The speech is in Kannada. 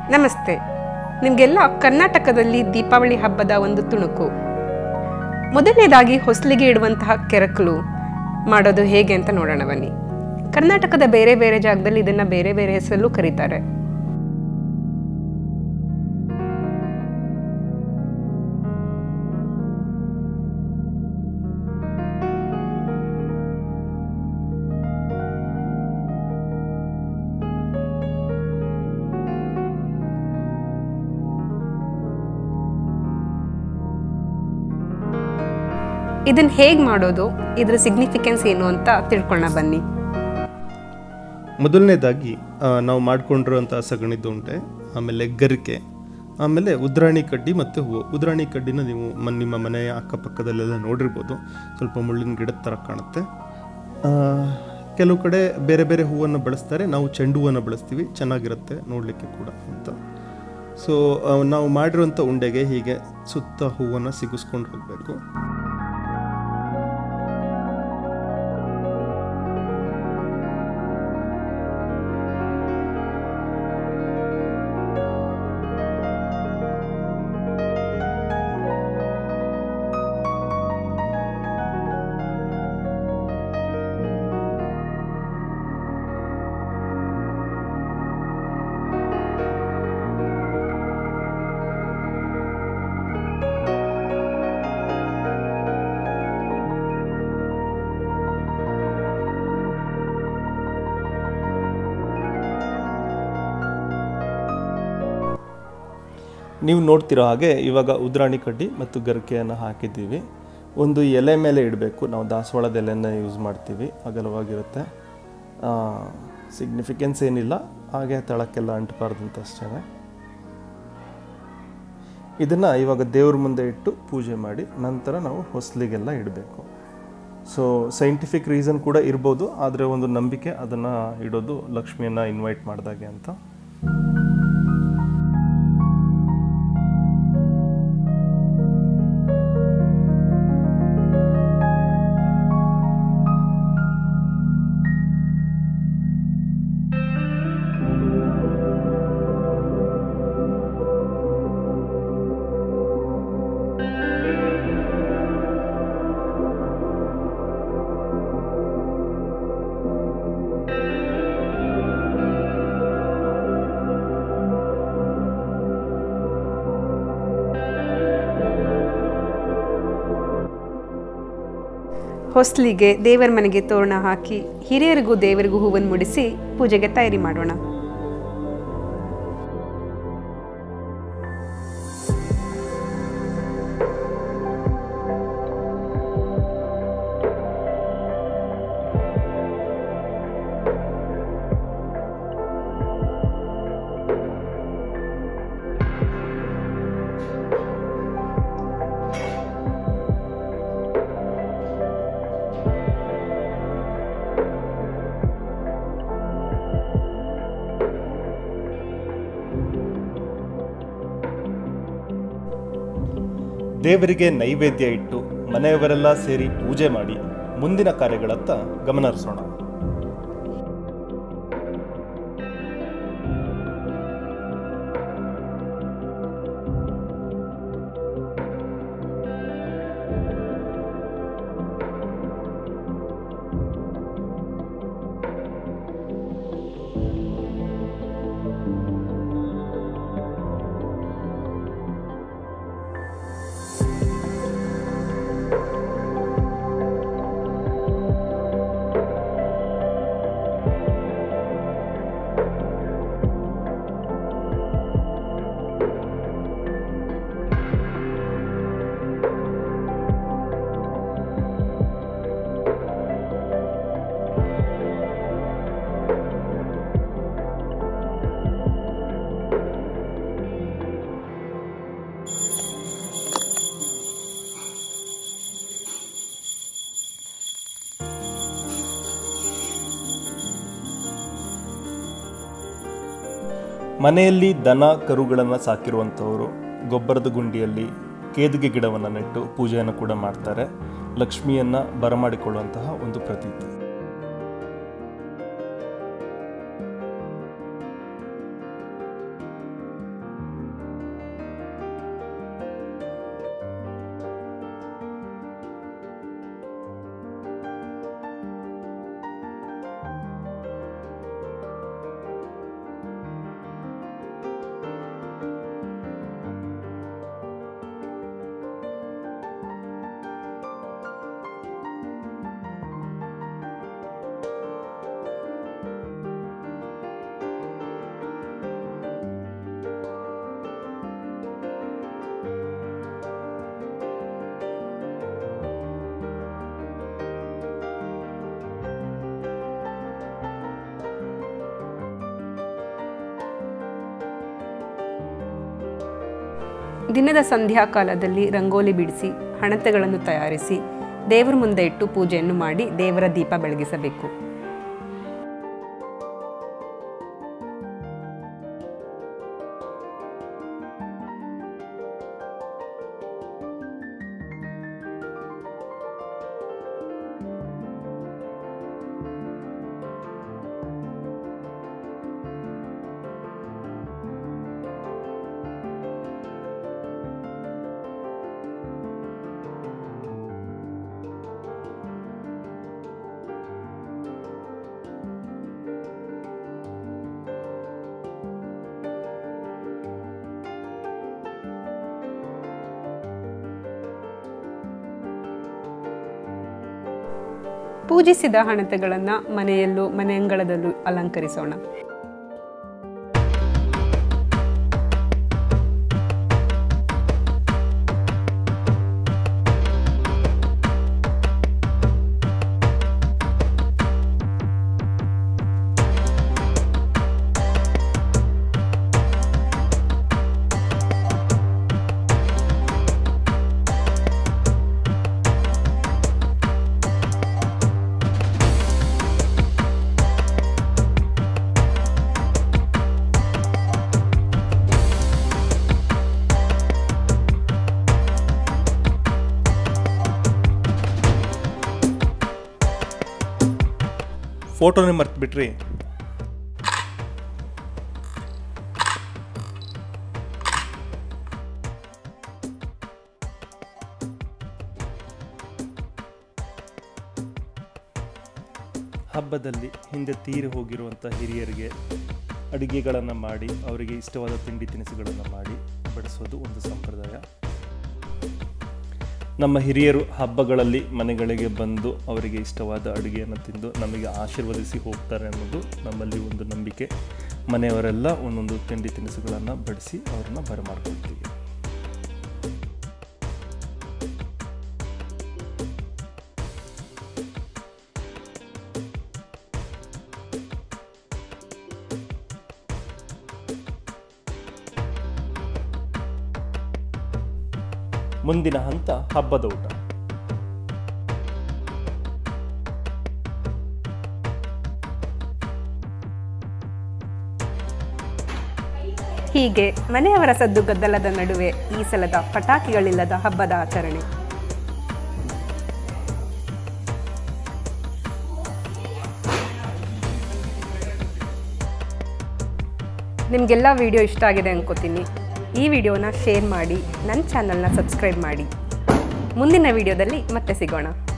ನಮಸ್ತೆ ನಿಮಗೆಲ್ಲ ಕರ್ನಾಟಕದಲ್ಲಿ ದೀಪಾವಳಿ ಹಬ್ಬದ ಒಂದು ತುಣುಕು ಮೊದಲನೇದಾಗಿ ಹೊಸಲಿಗೆ ಇಡುವಂತಹ ಕೆರಕಲು ಮಾಡೋದು ಹೇಗೆ ಅಂತ ನೋಡೋಣ ಬನ್ನಿ ಕರ್ನಾಟಕದ ಬೇರೆ ಬೇರೆ ಜಾಗದಲ್ಲಿ ಇದನ್ನು ಬೇರೆ ಬೇರೆ ಹೆಸರಲ್ಲೂ ಕರೀತಾರೆ ಇದನ್ನು ಹೇಗೆ ಮಾಡೋದು ಇದರ ಸಿಗ್ನಿಫಿಕೆನ್ಸ್ ಏನು ಅಂತ ತಿಳ್ಕೊಳ್ಳೋಣ ಬನ್ನಿ ಮೊದಲನೇದಾಗಿ ಆ, ನಾವು ಮಾಡ್ಕೊಂಡಿರುವಂಥ ಸಗಣಿದು ಉಂಟೆ ಆಮೇಲೆ ಗರಿಕೆ ಆಮೇಲೆ ಉದ್ರಾಣಿ ಕಡ್ಡಿ ಮತ್ತು ಹೂವು ಉದ್ರಾಣಿ ಕಡ್ಡಿನ ನೀವು ಮ- ನಿಮ್ಮ ಮನೆಯ ಅಕ್ಕಪಕ್ಕದಲ್ಲೆಲ್ಲ ನೋಡಿರ್ಬೋದು ಸ್ವಲ್ಪ ಮುಳ್ಳಿನ ಗಿಡದ ಥರ ಕಾಣುತ್ತೆ ಆ, ಕೆಲವು ಕಡೆ ಬೇರೆ ಬೇರೆ ಹೂವನ್ನು ಬಳಸ್ತಾರೆ ನಾವು ಚೆಂಡು ಹೂವನ್ನು ಬಳಸ್ತೀವಿ ಚೆನ್ನಾಗಿರುತ್ತೆ ನೋಡಲಿಕ್ಕೆ ಕೂಡ ಅಂತ ಸೊ ನಾವು ಮಾಡಿರುವಂಥ ಉಂಡೆಗೆ ಹೀಗೆ ಸುತ್ತ ಹೂವನ್ನು ಸಿಗಿಸ್ಕೊಂಡು ಹೋಗಬೇಕು ನೀವು ನೋಡ್ತಿರೋ ಹಾಗೆ ಇವಾಗ ಉದ್ರಾಣಿ ಕಡ್ಡಿ ಮತ್ತು ಗರಿಕೆಯನ್ನು ಹಾಕಿದ್ದೀವಿ ಒಂದು ಎಲೆ ಮೇಲೆ ಇಡಬೇಕು ನಾವು ದಾಸವಾಳದ ಎಲೆನ ಯೂಸ್ ಮಾಡ್ತೀವಿ ಅಗಲವಾಗಿರುತ್ತೆ ಸಿಗ್ನಿಫಿಕೆನ್ಸ್ ಏನಿಲ್ಲ ಹಾಗೆ ತಳಕ್ಕೆಲ್ಲ ಅಂಟಬಾರ್ದು ಅಂತ ಅಷ್ಟೇ ಇದನ್ನು ಇವಾಗ ದೇವ್ರ ಮುಂದೆ ಇಟ್ಟು ಪೂಜೆ ಮಾಡಿ ನಂತರ ನಾವು ಹೊಸಲಿಗೆಲ್ಲ ಇಡಬೇಕು ಸೊ ಸೈಂಟಿಫಿಕ್ ರೀಸನ್ ಕೂಡ ಇರ್ಬೋದು ಆದರೆ ಒಂದು ನಂಬಿಕೆ ಅದನ್ನು ಇಡೋದು ಲಕ್ಷ್ಮಿಯನ್ನು ಇನ್ವೈಟ್ ಮಾಡಿದಾಗೆ ಅಂತ ಹೊಸಲಿಗೆ ದೇವರ ಮನೆಗೆ ತೋರಣ ಹಾಕಿ ಹಿರಿಯರಿಗೂ ದೇವರಿಗೂ ಹೂವನ್ನು ಮುಡಿಸಿ ಪೂಜೆಗೆ ತಯಾರಿ ಮಾಡೋಣ ದೇವರಿಗೆ ನೈವೇದ್ಯ ಇಟ್ಟು ಮನೆಯವರೆಲ್ಲ ಸೇರಿ ಪೂಜೆ ಮಾಡಿ ಮುಂದಿನ ಕಾರ್ಯಗಳತ್ತ ಗಮನ ಹರಿಸೋಣ ಮನೆಯಲ್ಲಿ ದನ ಕರುಗಳನ್ನು ಸಾಕಿರುವಂಥವರು ಗೊಬ್ಬರದ ಗುಂಡಿಯಲ್ಲಿ ಕೇದಿಗೆ ಗಿಡವನ್ನು ನೆಟ್ಟು ಪೂಜೆಯನ್ನು ಕೂಡ ಮಾಡ್ತಾರೆ ಲಕ್ಷ್ಮಿಯನ್ನು ಬರಮಾಡಿಕೊಳ್ಳುವಂತಹ ಒಂದು ಪ್ರತೀತಿ ದಿನದ ಸಂಧ್ಯಾಕಾಲದಲ್ಲಿ ರಂಗೋಲಿ ಬಿಡಿಸಿ ಹಣತೆಗಳನ್ನು ತಯಾರಿಸಿ ದೇವರ ಮುಂದೆ ಇಟ್ಟು ಪೂಜೆಯನ್ನು ಮಾಡಿ ದೇವರ ದೀಪ ಬೆಳಗಿಸಬೇಕು ಪೂಜಿಸಿದ ಹಣತೆಗಳನ್ನು ಮನೆಯಲ್ಲೂ ಮನೆಯಂಗಳದಲ್ಲೂ ಅಲಂಕರಿಸೋಣ ಫೋಟೋನೇ ಮರ್ತು ಬಿಟ್ರಿ ಹಬ್ಬದಲ್ಲಿ ಹಿಂದೆ ತೀರಿ ಹೋಗಿರುವಂಥ ಹಿರಿಯರಿಗೆ ಅಡುಗೆಗಳನ್ನು ಮಾಡಿ ಅವರಿಗೆ ಇಷ್ಟವಾದ ತಿಂಡಿ ತಿನಿಸುಗಳನ್ನು ಮಾಡಿ ಬಡಿಸೋದು ಒಂದು ಸಂಪ್ರದಾಯ ನಮ್ಮ ಹಿರಿಯರು ಹಬ್ಬಗಳಲ್ಲಿ ಮನೆಗಳಿಗೆ ಬಂದು ಅವರಿಗೆ ಇಷ್ಟವಾದ ಅಡುಗೆಯನ್ನು ತಿಂದು ನಮಗೆ ಆಶೀರ್ವದಿಸಿ ಹೋಗ್ತಾರೆ ಅನ್ನೋದು ನಮ್ಮಲ್ಲಿ ಒಂದು ನಂಬಿಕೆ ಮನೆಯವರೆಲ್ಲ ಒಂದೊಂದು ತಿಂಡಿ ತಿನಿಸುಗಳನ್ನು ಬಡಿಸಿ ಅವ್ರನ್ನ ಬರಮಾಡ್ಕೊಳ್ತೀವಿ ಮುಂದಿನ ಹಂತ ಹಬ್ಬದ ಊಟ ಹೀಗೆ ಮನೆಯವರ ಸದ್ದು ಗದ್ದಲದ ನಡುವೆ ಈ ಸಲದ ಪಟಾಕಿಗಳಿಲ್ಲದ ಹಬ್ಬದ ಆಚರಣೆ ನಿಮಗೆಲ್ಲ ವಿಡಿಯೋ ಇಷ್ಟ ಆಗಿದೆ ಅನ್ಕೋತೀನಿ ಈ ವಿಡಿಯೋನ ಶೇರ್ ಮಾಡಿ ನನ್ನ ಚಾನಲ್ನ ಸಬ್ಸ್ಕ್ರೈಬ್ ಮಾಡಿ ಮುಂದಿನ ವಿಡಿಯೋದಲ್ಲಿ ಮತ್ತೆ ಸಿಗೋಣ